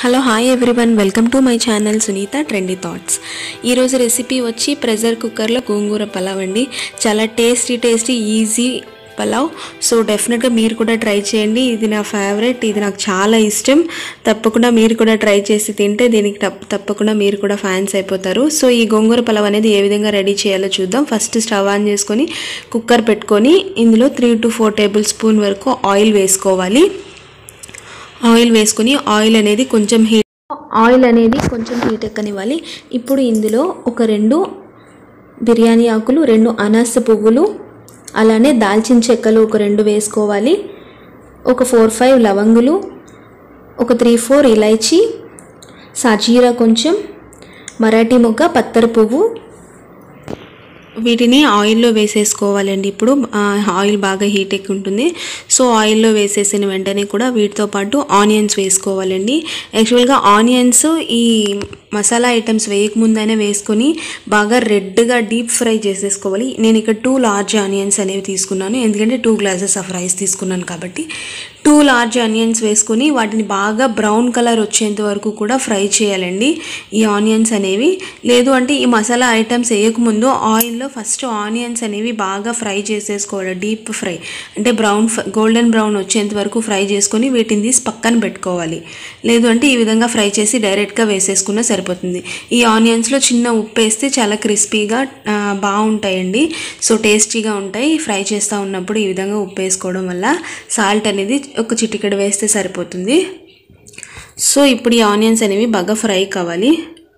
Hello hi everyone welcome to my channel Sunitha trendy thoughts ఈరోజు recipe వచ్చి pressure కుక్కర్లో గోంగూర పలావ్ అండి చాలా tasty tasty easy pulao so డెఫినెట్గా మీరు కూడా ట్రై చేయండి ఇది నా ఫేవరెట్ ఇది నాకు చాలా ఇష్టం తప్పకుండా మీరు కూడా ట్రై చేసి తింటే దీనికి తప్ప- తప్పకుండా మీరు కూడా ఫ్యాన్స్ అయిపోతారు సో ఈ గోంగూర పలావ్ అనేది ఏ విధంగా రెడీ చేయాలో చూద్దాం ఫస్ట్ స్టవ్ ఆన్ చేసుకొని కుక్కర్ పెట్టుకొని ఇందులో three to four tablespoon వరకు ఆయిల్ వేసుకోవాలి ఆయిల్ వేసుకుని ఆయిల్ అనేది కొంచెం హీట్ ఆయిల్ అనేది కొంచెం హీట్ ఎక్కనివ్వాలి ఇప్పుడు ఇందులో ఒక రెండు బిర్యానీ ఆకులు రెండు అనాస పువ్వులు అలానే దాల్చిన చెక్కలు ఒక రెండు వేసుకోవాలి ఒక ఫోర్ ఫైవ్ లవంగులు ఒక త్రీ ఫోర్ ఇలైచి సాజీరా కొంచెం మరాఠీ మొగ్గ పత్తర పువ్వు వీటిని ఆయిల్లో వేసేసుకోవాలండి ఇప్పుడు ఆ, ఆయిల్ బాగా హీట్ ఎక్కి ఉంటుంది సో ఆయిల్లో వేసేసిన వెంటనే కూడా వీటితో పాటు ఆనియన్స్ వేసుకోవాలండి యాక్చువల్గా ఆనియన్స్ ఈ మసాలా ఐటమ్స్ వేయకముందైనా వేసుకొని బాగా రెడ్గా డీప్ ఫ్రై చేసేసుకోవాలి నేను ఇక్కడ టూ లార్జ్ ఆనియన్స్ అనేవి తీసుకున్నాను ఎందుకంటే టూ గ్లాసెస్ ఆఫ్ రైస్ తీసుకున్నాను కాబట్టి టూ లార్జ్ ఆనియన్స్ వేసుకొని వాటిని బాగా బ్రౌన్ కలర్ వచ్చేంత వరకు కూడా ఫ్రై చేయాలండి ఈ ఆనియన్స్ అనేవి లేదు అంటే ఈ మసాలా ఐటమ్స్ వేయకముందు ఆయిల్లో ఫస్ట్ ఆనియన్స్ అనేవి బాగా ఫ్రై చేసేసుకోవాలి డీప్ ఫ్రై అంటే బ్రౌన్ గోల్డెన్ బ్రౌన్ వచ్చేంత వరకు ఫ్రై చేసుకొని వీటిని తీసి పక్కన పెట్టుకోవాలి లేదు అంటే ఈ విధంగా ఫ్రై చేసి డైరెక్ట్గా వేసేసుకున్నా సరిపోతుంది ఈ ఆనియన్స్లో చిన్న ఉప్పు వేస్తే చాలా క్రిస్పీగా ఆ, బాగుంటాయండి సో టేస్టీగా ఉంటాయి ఫ్రై చేస్తూ ఉన్నప్పుడు ఈ విధంగా ఉప్పు వేసుకోవడం వల్ల సాల్ట్ అనేది ఒక చిటికెడు వేస్తే సరిపోతుంది సో ఇప్పుడు ఈ ఆనియన్స్ అనేవి బాగా ఫ్రై కావాలి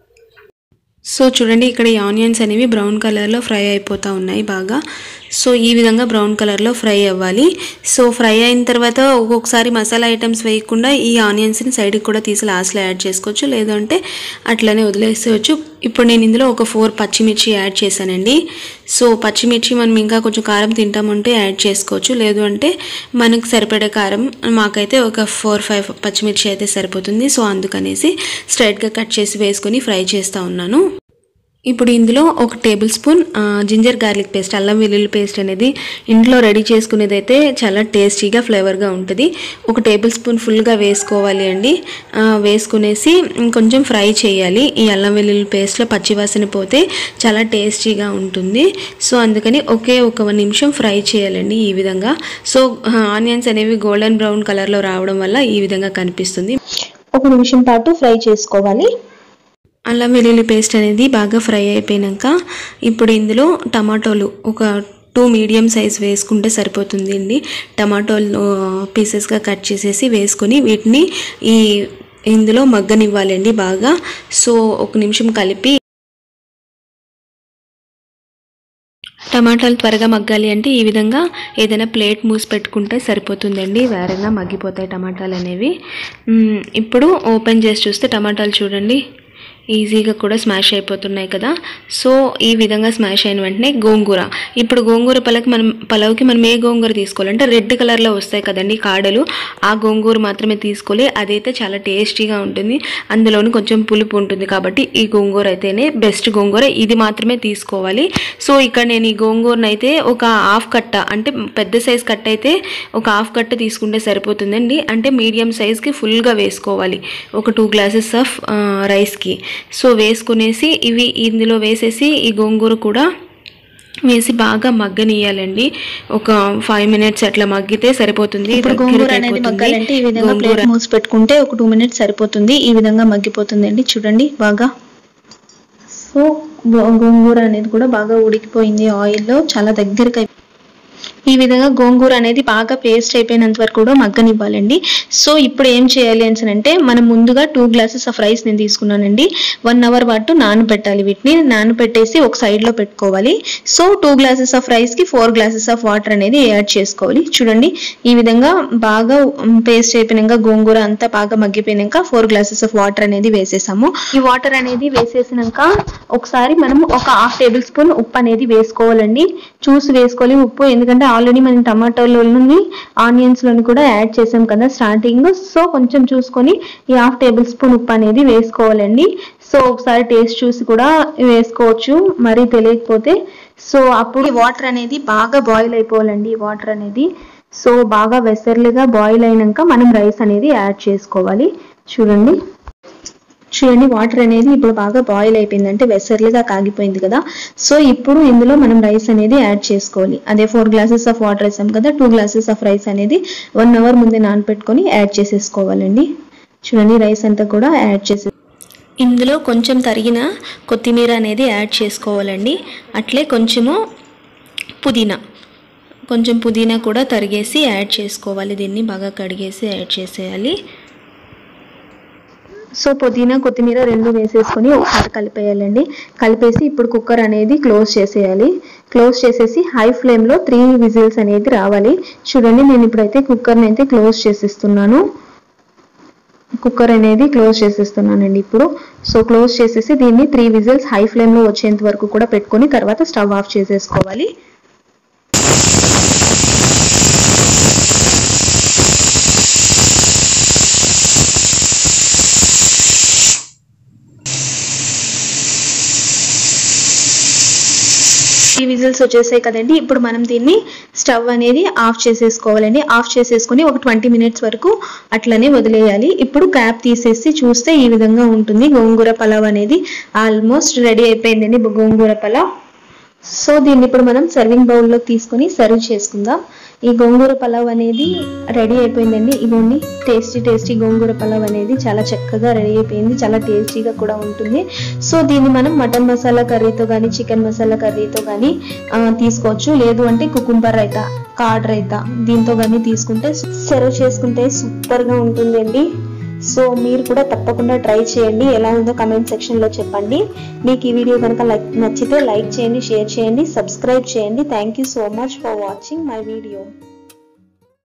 సో చూడండి ఇక్కడ ఈ ఆనియన్స్ అనేవి బ్రౌన్ కలర్లో ఫ్రై అయిపోతూ ఉన్నాయి బాగా సో ఈ విధంగా బ్రౌన్ కలర్లో ఫ్రై అవ్వాలి సో ఫ్రై అయిన తర్వాత ఒక్కొక్కసారి మసాలా ఐటమ్స్ వేయకుండా ఈ ఆనియన్స్ని సైడ్కి కూడా తీసి లాస్ట్లో యాడ్ చేసుకోవచ్చు లేదంటే అట్లనే వదిలేసేయచ్చు ఇప్పుడు నేను ఇందులో ఒక ఫోర్ పచ్చిమిర్చి యాడ్ చేశానండి సో పచ్చిమిర్చి మనం ఇంకా కొంచెం కారం తింటామంటే యాడ్ చేసుకోవచ్చు లేదు అంటే మనకు సరిపడే కారం మాకైతే ఒక ఫోర్ ఫైవ్ పచ్చిమిర్చి అయితే సరిపోతుంది సో అందుకనేసి స్ట్రైట్గా కట్ చేసి వేసుకొని ఫ్రై చేస్తూ ఉన్నాను ఇప్పుడు ఇందులో ఒక టేబుల్ స్పూన్ ఆ, జింజర్ గార్లిక్ పేస్ట్ అల్లం వెల్లుల్లి పేస్ట్ అనేది ఇంట్లో రెడీ చేసుకునేది అయితే చాలా టేస్టీగా ఫ్లేవర్గా ఉంటుంది ఒక టేబుల్ స్పూన్ ఫుల్గా వేసుకోవాలి అండి ఆ, వేసుకునేసి కొంచెం ఫ్రై చేయాలి ఈ అల్లం వెల్లుల్లి పేస్ట్లో పచ్చివాసన పోతే చాలా టేస్టీగా ఉంటుంది సో అందుకని ఒకే ఒక నిమిషం ఫ్రై చేయాలండి ఈ విధంగా సో ఆనియన్స్ అనేవి గోల్డెన్ బ్రౌన్ కలర్లో రావడం వల్ల ఈ విధంగా కనిపిస్తుంది ఒక నిమిషం పాటు ఫ్రై చేసుకోవాలి అల్లం వెల్లుల్లి పేస్ట్ అనేది బాగా ఫ్రై అయిపోయినాక ఇప్పుడు ఇందులో టమాటోలు ఒక టూ మీడియం సైజ్ వేసుకుంటే సరిపోతుంది అండి టమాటోలు పీసెస్గా కట్ చేసేసి వేసుకొని వీటిని ఈ ఇందులో మగ్గనివ్వాలండి బాగా సో ఒక నిమిషం కలిపి టమాటాలు త్వరగా మగ్గాలి అంటే ఈ విధంగా ఏదైనా ప్లేట్ మూసి పెట్టుకుంటే సరిపోతుందండి వేరేగా మగ్గిపోతాయి టమాటాలు అనేవి మ్, ఇప్పుడు ఓపెన్ చేసి చూస్తే టమాటాలు చూడండి ఈజీగా కూడా స్మాష్ అయిపోతున్నాయి కదా సో ఈ విధంగా స్మాష్ అయిన వెంటనే గోంగూర ఇప్పుడు గోంగూర పలకి మనం పలావ్కి మనం ఏ గోంగూర తీసుకోవాలంటే రెడ్ కలర్లో వస్తాయి కదండి కాడలు ఆ గోంగూర మాత్రమే తీసుకోవాలి అదైతే చాలా టేస్టీగా ఉంటుంది అందులోని కొంచెం పులుపు ఉంటుంది కాబట్టి ఈ గోంగూర అయితేనే బెస్ట్ గోంగూర ఇది మాత్రమే తీసుకోవాలి సో ఇక్కడ నేను ఈ గోంగూరను అయితే ఒక హాఫ్ కట్ట అంటే పెద్ద సైజ్ కట్ట అయితే ఒక హాఫ్ కట్ట తీసుకుంటే సరిపోతుందండి అంటే మీడియం సైజ్కి ఫుల్గా వేసుకోవాలి ఒక టూ గ్లాసెస్ ఆఫ్ రైస్కి సో వేసుకునేసి ఇవి ఇందులో వేసేసి ఈ గోంగూర కూడా వేసి బాగా మగ్గనియాలండి ఒక ఫైవ్ మినిట్స్ అట్లా మగ్గితే సరిపోతుంది ఇప్పుడు దగ్గరికి గోంగూర అనేది అయిపోతుంది. మగ్గాలంటే ఈ విధంగా గోంగూర ప్లేట్ మూసి పెట్టుకుంటే ఒక టూ మినిట్స్ సరిపోతుంది ఈ విధంగా మగ్గిపోతుంది అండి చూడండి బాగా సో గో- గోంగూర అనేది కూడా బాగా ఉడికిపోయింది ఆయిల్లో చాలా దగ్గరికి అయిపో- ఈ విధంగా గోంగూర అనేది బాగా పేస్ట్ అయిపోయినంత వరకు కూడా మగ్గనివ్వాలండి సో ఇప్పుడు ఏం చేయాలి అని అంటే మనం ముందుగా టూ గ్లాసెస్ ఆఫ్ రైస్ నేను తీసుకున్నానండి వన్ అవర్ పాటు నానబెట్టాలి వీటిని నానబెట్టేసి ఒక సైడ్ లో పెట్టుకోవాలి so two glasses of rice కి ఫోర్ గ్లాసెస్ ఆఫ్ వాటర్ అనేది యాడ్ చేసుకోవాలి చూడండి ఈ విధంగా బాగా పేస్ట్ అయిపోయినాక గోంగూర అంతా బాగా మగ్గిపోయినాక ఫోర్ గ్లాసెస్ ఆఫ్ వాటర్ అనేది వేసేసాము ఈ వాటర్ అనేది వేసేసినాక ఒకసారి మనం ఒక హాఫ్ టేబుల్ స్పూన్ ఉప్పు అనేది వేసుకోవాలండి చూసి వేసుకోవాలి ఉప్పు ఎందుకంటే ఆల్రెడీ మనం టమాటోలోని ఆనియన్స్ లోని కూడా యాడ్ చేసాం కదా స్టార్టింగ్ సో కొంచెం చూసుకొని ఈ హాఫ్ టేబుల్ స్పూన్ ఉప్పు అనేది వేసుకోవాలండి సో ఒకసారి టేస్ట్ చూసి కూడా వేసుకోవచ్చు మరీ తెలియకపోతే సో అప్పుడు వాటర్ అనేది బాగా బాయిల్ అయిపోవాలండి ఈ వాటర్ అనేది సో బాగా వెసర్లుగా బాయిల్ అయినాక మనం రైస్ అనేది యాడ్ చేసుకోవాలి చూడండి చూడండి వాటర్ అనేది ఇప్పుడు బాగా బాయిల్ అయిపోయింది అంటే వెసర్లుగా కాగిపోయింది కదా సో ఇప్పుడు ఇందులో మనం రైస్ అనేది యాడ్ చేసుకోవాలి అదే ఫోర్ గ్లాసెస్ ఆఫ్ వాటర్ వేసాం కదా టూ గ్లాసెస్ ఆఫ్ రైస్ అనేది వన్ అవర్ ముందే నానపెట్టుకొని యాడ్ చేసేసుకోవాలండి చూడండి రైస్ అంతా కూడా యాడ్ చేసే ఇందులో కొంచెం తరిగిన కొత్తిమీర అనేది యాడ్ చేసుకోవాలండి అట్లే కొంచెము పుదీనా కొంచెం పుదీనా కూడా తరిగేసి యాడ్ చేసుకోవాలి దీన్ని బాగా కడిగేసి యాడ్ చేసేయాలి సో పుదీనా కొత్తిమీర రెండు వేసేసుకొని ఒకసారి కలిపేయాలండి కలిపేసి ఇప్పుడు కుక్కర్ అనేది క్లోజ్ చేసేయాలి క్లోజ్ చేసేసి హై ఫ్లేమ్లో త్రీ విజిల్స్ అనేది రావాలి చూడండి నేను ఇప్పుడైతే కుక్కర్ని అయితే క్లోజ్ చేసేస్తున్నాను కుక్కర్ అనేది క్లోజ్ చేసేస్తున్నానండి ఇప్పుడు సో క్లోజ్ చేసేసి దీన్ని త్రీ విజిల్స్ హై ఫ్లేమ్లో వచ్చేంత వరకు కూడా పెట్టుకొని తర్వాత స్టవ్ ఆఫ్ చేసేసుకోవాలి ఈ విజిల్స్ వచ్చేసాయి కదండి ఇప్పుడు మనం దీన్ని స్టవ్ అనేది ఆఫ్ చేసేసుకోవాలండి ఆఫ్ చేసేసుకొని ఒక ట్వంటీ మినిట్స్ వరకు అట్లనే వదిలేయాలి ఇప్పుడు క్యాప్ తీసేసి చూస్తే ఈ విధంగా ఉంటుంది గోంగూర పలావ్ అనేది ఆల్మోస్ట్ రెడీ అయిపోయిందండి గోంగూర పలావ్ సో దీన్ని ఇప్పుడు మనం సర్వింగ్ బౌల్లో తీసుకొని సర్వ్ చేసుకుందాం ఈ గోంగూర పలావ్ అనేది రెడీ అయిపోయిందండి ఇదిగోండి టేస్టీ టేస్టీ గోంగూర పలావ్ అనేది చాలా చక్కగా రెడీ అయిపోయింది చాలా టేస్టీగా కూడా ఉంటుంది సో దీన్ని మనం మటన్ మసాలా కర్రీతో కానీ చికెన్ మసాలా కర్రీతో కానీ తీసుకోవచ్చు లేదు అంటే కుకుంబర్ రైతా కార్డ్ రైతా దీంతో కానీ తీసుకుంటే సర్వ్ చేసుకుంటే సూపర్గా ఉంటుందండి సో మీరు కూడా తప్పకుండా ట్రై చేయండి ఎలా ఉందో కమెంట్ సెక్షన్లో చెప్పండి మీకు ఈ వీడియో కనుక లైక్ నచ్చితే లైక్ చేయండి షేర్ చేయండి సబ్స్క్రైబ్ చేయండి thank you so much for watching my video